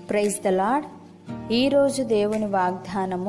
praise the lord ఈరోజు దేవుని వాగ్దానము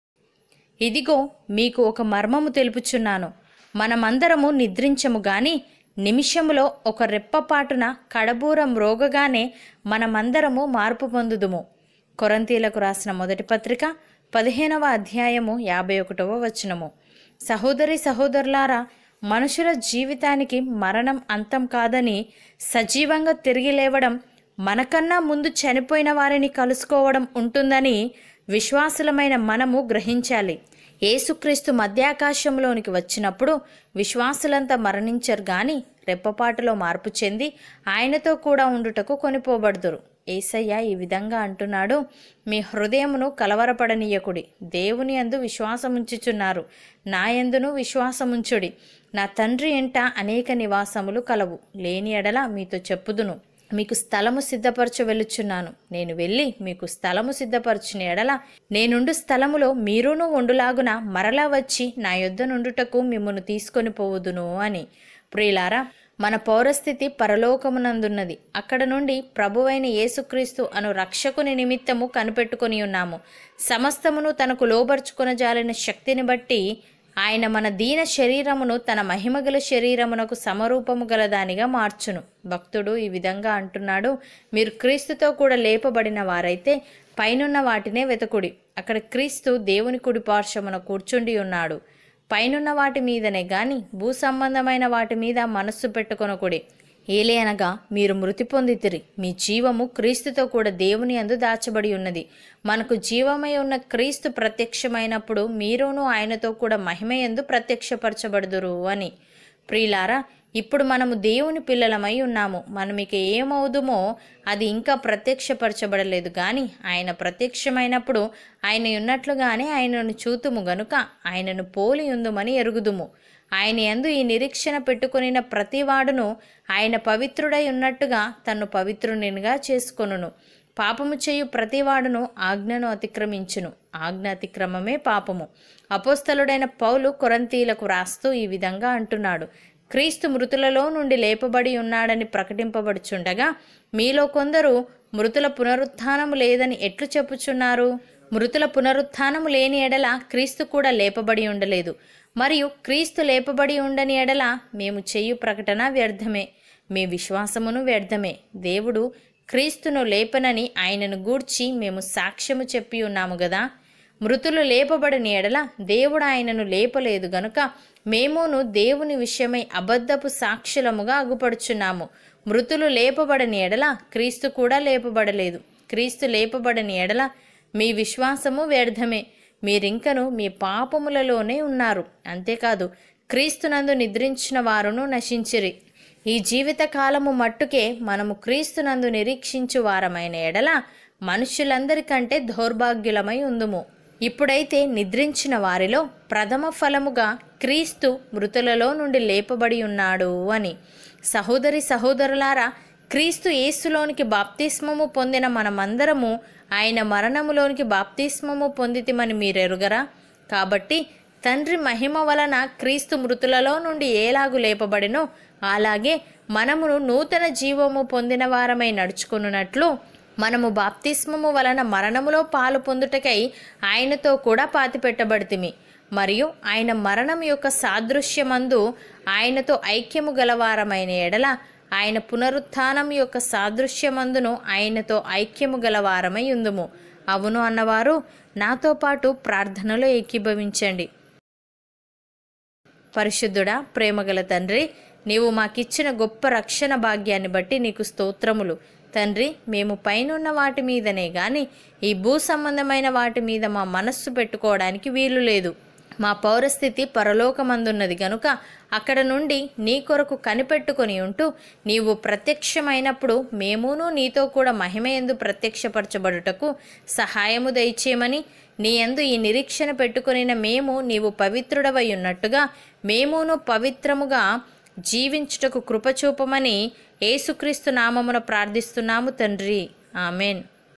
ఇదిగో మీకు ఒక మర్మము తెలుపుచున్నాను మనమందరము నిద్రించము గాని నిమిషములో ఒక రెప్పపాటున కడబూరం రోగగానే మనమందరము మార్పు పొందుదుము కొరంతీలకు రాసిన మొదటి పత్రిక పదిహేనవ అధ్యాయము యాభై ఒకటవ వచనము సహోదరి సహోదరులారా మనుషుల జీవితానికి మరణం అంతం కాదని సజీవంగా తిరిగి లేవడం మనకన్నా ముందు చనిపోయిన వారిని కలుసుకోవడం ఉంటుందని విశ్వాసులమైన మనము గ్రహించాలి యేసుక్రీస్తు మధ్యాకాశంలోనికి వచ్చినప్పుడు విశ్వాసులంతా మరణించరు గాని రెప్పపాటులో మార్పు చెంది ఆయనతో కూడా ఉండుటకు కొనిపోబడుదురు ఏసయ్య ఈ విధంగా అంటున్నాడు మీ హృదయమును కలవరపడనీయకుడి దేవుని యందు విశ్వాసముంచుచున్నారు నా యందును విశ్వాసముంచుడి నా తండ్రి ఎంట అనేక నివాసములు కలవు లేని ఎడల మీతో చెప్పుదును మీకు స్థలము సిద్ధపరచ వెళ్ళుచున్నాను నేను వెళ్ళి మీకు స్థలము సిద్ధపరచిన ఎడల నేనుండు స్థలములో మీరును ఉండులాగున మరలా వచ్చి నా యొద్ద నుండుటకు మిమ్మను తీసుకొని పోవుదును అని ప్రియులారా మన పౌరస్థితి పరలోకమునందున్నది అక్కడ నుండి ప్రభువైన యేసుక్రీస్తు అను రక్షకుని నిమిత్తము కనిపెట్టుకొని ఉన్నాము సమస్తమును తనకు లోబర్చుకొనజాలిన శక్తిని బట్టి ఆయన మన దీన శరీరమును తన మహిమగల శరీరమునకు సమరూపము గలదానిగా మార్చును భక్తుడు ఈ విధంగా అంటున్నాడు మీరు క్రీస్తుతో కూడా లేపబడిన వారైతే పైనున్న వాటినే వెతకుడి అక్కడ క్రీస్తు దేవుని కుడి పార్శ్వమున కూర్చుండి ఉన్నాడు పైనున్న వాటి మీదనే గాని భూ సంబంధమైన వాటి మీద మనస్సు పెట్టుకొనకుడి ఏలేనగా మీరు మృతి పొందితిరి మీ జీవము క్రీస్తుతో కూడా దేవుని అందు దాచబడి ఉన్నది మనకు జీవమై ఉన్న క్రీస్తు ప్రత్యక్షమైనప్పుడు మీరును ఆయనతో కూడా మహిమయందు ప్రత్యక్షపరచబడుదురు అని ప్రియులారా ఇప్పుడు మనము దేవుని పిల్లలమై ఉన్నాము మనం ఇక ఏమవుదుమో అది ఇంకా ప్రత్యక్షపరచబడలేదు కానీ ఆయన ప్రత్యక్షమైనప్పుడు ఆయన ఉన్నట్లుగానే ఆయనను చూతుము గనుక ఆయనను పోలి ఉందుమని ఎరుగుదుము ఆయన యందు ఈ నిరీక్షణ పెట్టుకొనిన ప్రతివాడును ఆయన పవిత్రుడై ఉన్నట్టుగా తన్ను పవిత్రునిగా చేసుకొనును పాపము చేయు ప్రతివాడును ఆజ్ఞను అతిక్రమించును ఆజ్ఞ అతిక్రమమే పాపము అపోస్తలుడైన పౌలు కొరంతీలకు రాస్తూ ఈ విధంగా అంటున్నాడు క్రీస్తు మృతులలో నుండి లేపబడి ఉన్నాడని ప్రకటింపబడుచుండగా మీలో కొందరు మృతుల పునరుత్థానము లేదని ఎట్లు చెప్పుచున్నారు మృతుల పునరుత్థానము లేని ఎడల క్రీస్తు కూడా లేపబడి ఉండలేదు మరియు క్రీస్తు లేపబడి ఉండని ఎడల మేము చేయు ప్రకటన వ్యర్థమే మీ విశ్వాసమును వ్యర్థమే దేవుడు క్రీస్తును లేపనని ఆయనను గూర్చి మేము సాక్ష్యము చెప్పి ఉన్నాము గదా మృతులు లేపబడని ఎడల దేవుడు ఆయనను లేపలేదు గనుక మేమును దేవుని విషయమై అబద్ధపు సాక్షులముగా అగుపడుచున్నాము మృతులు లేపబడని ఎడల క్రీస్తు కూడా లేపబడలేదు క్రీస్తు లేపబడని ఎడల మీ విశ్వాసము వ్యర్థమే మీరింకను మీ పాపములలోనే ఉన్నారు అంతేకాదు క్రీస్తునందు నిద్రించిన వారును నశించిరి ఈ జీవిత కాలము మట్టుకే మనము క్రీస్తునందు నిరీక్షించు వారమైన ఎడల మనుష్యులందరికంటే దౌర్భాగ్యులమై ఉందుము ఇప్పుడైతే నిద్రించిన వారిలో ప్రథమ ఫలముగా క్రీస్తు మృతులలో నుండి లేపబడి ఉన్నాడు అని సహోదరి సహోదరులారా క్రీస్తు యేసులోనికి బాప్తిస్మము పొందిన మనమందరము ఆయన మరణములోనికి బాప్తిస్మము పొందితిమని మీరెరుగరా కాబట్టి తండ్రి మహిమ వలన క్రీస్తు మృతులలో నుండి ఏలాగు లేపబడినో అలాగే మనమును నూతన జీవము పొందిన వారమై నడుచుకున్నట్లు మనము బాప్తిస్మము వలన మరణములో పాలు పొందుటకై ఆయనతో కూడా పాతిపెట్టబడితిమి మరియు ఆయన మరణం యొక్క సాదృశ్యమందు ఆయనతో ఐక్యము గలవారమైన ఎడల ఆయన పునరుత్థానం యొక్క సాదృశ్యమందును ఆయనతో ఐక్యము గలవారమై ఉందుము అవును అన్నవారు నాతో పాటు ప్రార్థనలో ఏకీభవించండి పరిశుద్ధుడా ప్రేమగల తండ్రి నీవు మాకిచ్చిన గొప్ప రక్షణ భాగ్యాన్ని బట్టి నీకు స్తోత్రములు తండ్రి మేము పైనున్న వాటి మీదనే గాని ఈ భూ సంబంధమైన వాటి మీద మా మనస్సు పెట్టుకోవడానికి వీలు లేదు మా పౌరస్థితి పరలోకమందున్నది గనుక అక్కడ నుండి నీ కొరకు కనిపెట్టుకొని ఉంటూ నీవు ప్రత్యక్షమైనప్పుడు మేమును నీతో కూడా మహిమయందు ప్రత్యక్షపరచబడుటకు సహాయము దయచేయమని నీ యందు ఈ నిరీక్షణ పెట్టుకొనిన మేము నీవు పవిత్రుడవై ఉన్నట్టుగా మేమును పవిత్రముగా జీవించుటకు కృపచూపమని యేసుక్రీస్తు నామమున ప్రార్థిస్తున్నాము తండ్రి ఆమెన్